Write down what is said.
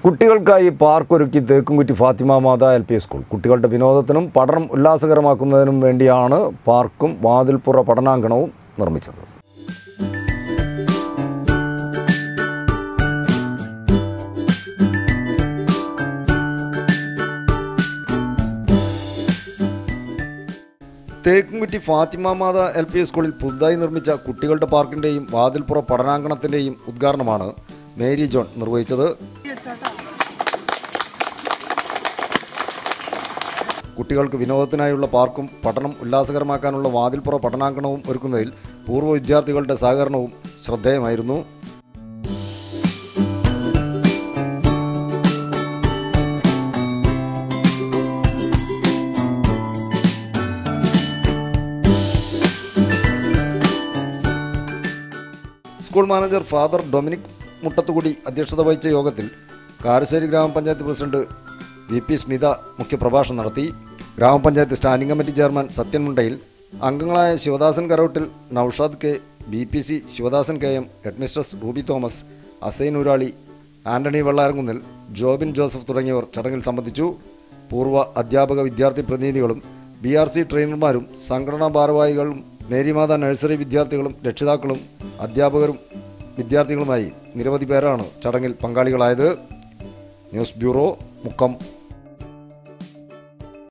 കുട്ടികൾക്കായി പാർക്ക് ഒരുക്കി Thekkumkutty Fathima Matha L P school കുട്ടികളുടെ വിനോദത്തിനും പഠനം ഉല്ലാസകരമാക്കുന്നതിനും വേണ്ടിയാണ് പാർക്കും വാതിൽപ്പുറ പഠനാങ്കണവും നിർമ്മിച്ചത് തേക്കുംകുറ്റി ഫാത്തിമ മാത എൽ പി സ്കൂളിൽ പുതുതായി നിർമ്മിച്ച കുട്ടികളുടെ പാർക്കിൻ്റെയും വാതിൽപ്പുറ പഠനാങ്കണത്തിൻ്റെയും ഉദ്ഘാടനമാണ് മേരി ജോൺ നിർവഹിച്ചത് കുട്ടികൾക്ക് വിനോദത്തിനായുള്ള പാർക്കും പഠനം ഉല്ലാസകരമാക്കാനുള്ള വാതിൽപ്പുറ പഠനാങ്കണവും ഒരുക്കുന്നതിൽ പൂർവ്വ വിദ്യാർത്ഥികളുടെ സഹകരണവും ശ്രദ്ധേയമായിരുന്നു school manager father Dominic Muttathukudy അധ്യക്ഷത വഹിച്ച യോഗത്തിൽ കാരശ്ശേരി ഗ്രാമപഞ്ചായത്ത് പ്രസിഡന്റ് വി പി സ്മിത മുഖ്യപ്രഭാഷണം നടത്തി ഗ്രാമപഞ്ചായത്ത് standing committee chairman Sathyan Mundayil അംഗങ്ങളായ Sivadasan Karottil Noushad K B P C Sivadasan K M headmistress Ruby Thomas Asain Urali Antony Vellarankunnil Jobin Joseph തുടങ്ങിയവർ ചടങ്ങിൽ സംബന്ധിച്ചു പൂർവ്വ അധ്യാപക വിദ്യാർത്ഥി പ്രതിനിധികളും ബി ആർ സി ട്രെയിനർമാരും സംഘടനാ ഭാരവാഹികളും മേരിമാത നഴ്സറി വിദ്യാർത്ഥികളും രക്ഷിതാക്കളും അധ്യാപകരും വിദ്യാർത്ഥികളുമായി നിരവധി പേരാണ് ചടങ്ങിൽ പങ്കാളികളായത് ന്യൂസ് ബ്യൂറോ മുക്കം